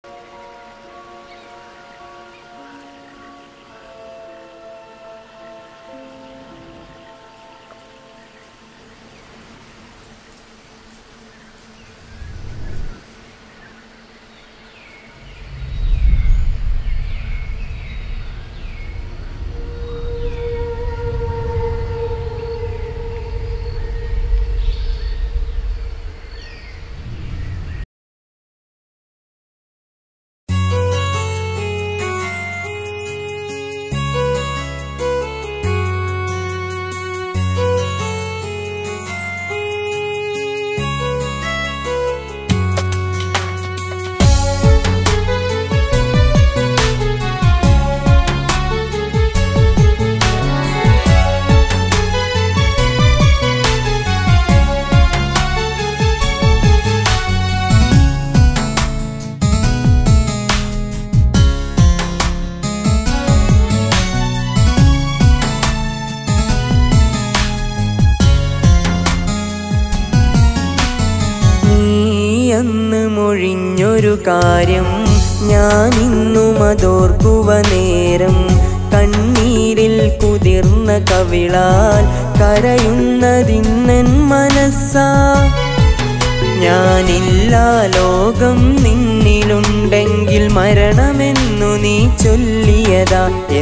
അന്ന് മൊഴിഞ്ഞൊരു കാര്യം ഞാൻ ഇന്നും അതോർക്കുവ നേരം കണ്ണീരിൽ കുതിർന്ന കവിളാൽ കരയുന്നതിന്നൻ മനസ്സാ ഞാനില്ല ലോകം നിന്നിലുണ്ടെങ്കിൽ മരണമെന്നു നീ ചൊല്ലിയതാ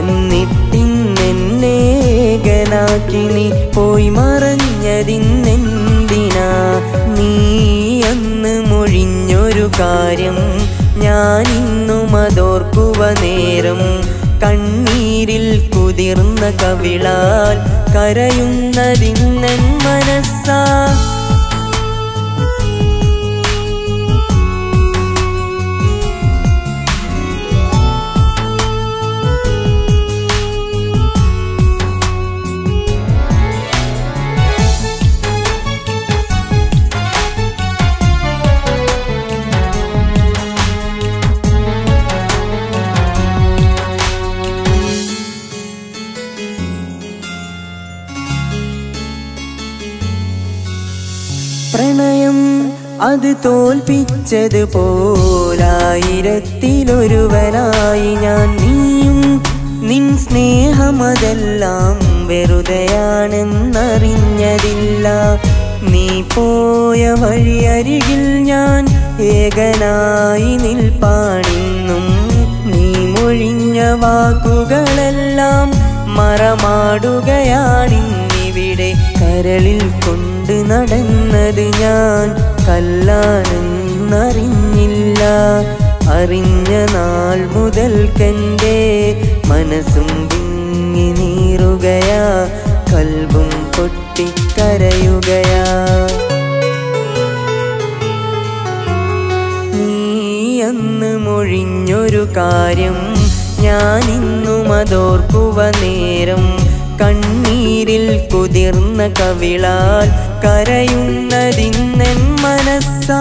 എന്നിട്ടിന്നെന്നേകനാക്കി നീ പോയി മറഞ്ഞതിന്നെന്തിനാ നീ അന്ന് മൊഴിഞ്ഞൊരു കാര്യം ഞാൻ ഇന്നും അതോർക്കുവ നേരം കണ്ണീരിൽ കുതിർന്ന കവിളാൽ കരയുന്നതിന്നൻ മനസ്സാ പ്രണയം അത് തോൽപ്പിച്ചത് പോലായിരത്തിലൊരുവനായി ഞാൻ നീയും നിൻ സ്നേഹമതെല്ലാം വെറുതെയാണെന്നറിഞ്ഞതില്ല നീ പോയ വഴിയരികിൽ ഞാൻ ഏകനായി നിൽപ്പാണിന്നും നീ മൊഴിഞ്ഞ വാക്കുകളെല്ലാം മറമാടുകയാണിന്നിവിടെ കരളിൽ കൊണ്ട് നടന്നത് ഞാൻ കല്ലാണെന്നറിഞ്ഞില്ല അറിഞ്ഞ നാൾ മുതൽക്കെൻ്റെ മനസ്സും വിങ്ങി നീറുകയാ കൽബും പൊട്ടിക്കരയുകയാ നീ അന്ന് മൊഴിഞ്ഞൊരു കാര്യം ഞാൻ ഇന്നും അതോർക്കുവ നേരം കണ്ണീരിൽ കുതിർന്ന കവിളാൽ കരയുന്നതിന്നെൻ മനസ്സാ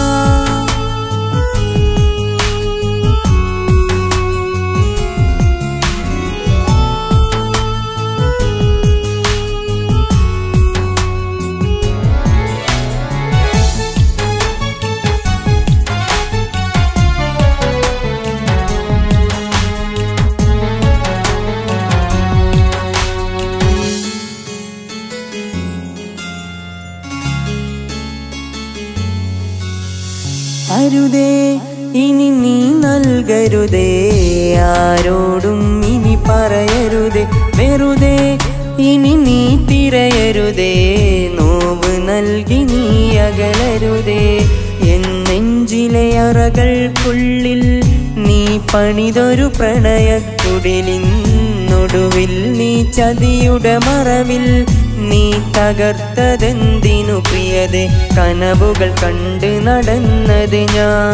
അരുതേ ഇനി നീ നൽകരുതേ ആരോടും ഇനി പറയരുതേ വെറുതെ ഇനി നീ തിരയരുതേ നോവ് നൽകി നീ അകലരുതേ എൻ നെഞ്ചിലെ അറകൾക്കുള്ളിൽ നീ പണിതൊരു പ്രണയക്കുടിലിന്നൊടുവിൽ നീ ചതിയുടെ മറവിൽ നീ തകർത്തതെന്തിനു പ്രിയതെ കനവുകൾ കണ്ട് നടന്നത് ഞാൻ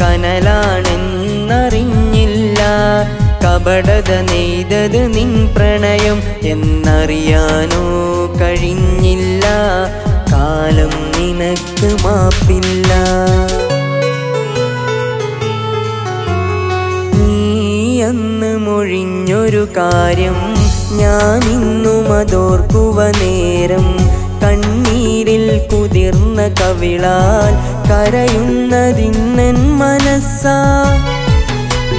കനലാണെന്നറിഞ്ഞില്ല കപടത നെയ്തത് നിൻ പ്രണയം എന്നറിയാനോ കഴിഞ്ഞില്ല കാലം നിനക്ക് മാപ്പില്ല നീ അന്ന് മൊഴിഞ്ഞൊരു കാര്യം ഞാൻ ഇന്നും അതോർക്കുവ നേരം കണ്ണീരിൽ കുതിർന്ന കവിളാൽ കരയുന്നതിന്നൻ മനസ്സാ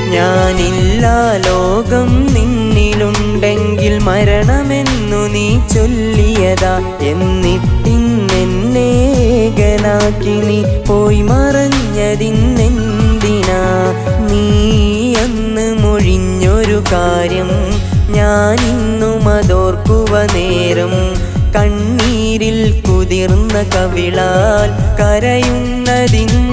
ഞാനില്ല ലോകം നിന്നിലുണ്ടെങ്കിൽ മരണമെന്നു നീ ചൊല്ലിയതാ എന്നിട്ടിന്നെന്നേകനാക്കി നീ പോയി മറഞ്ഞതിന്നെന്തിനാ നീ അന്ന് മൊഴിഞ്ഞൊരു കാര്യം ഞാനിന്നും അതോർക്കുവ നേരം കണ്ണീരിൽ കുതിർന്ന കവിളാൽ കരയുന്നതിൻ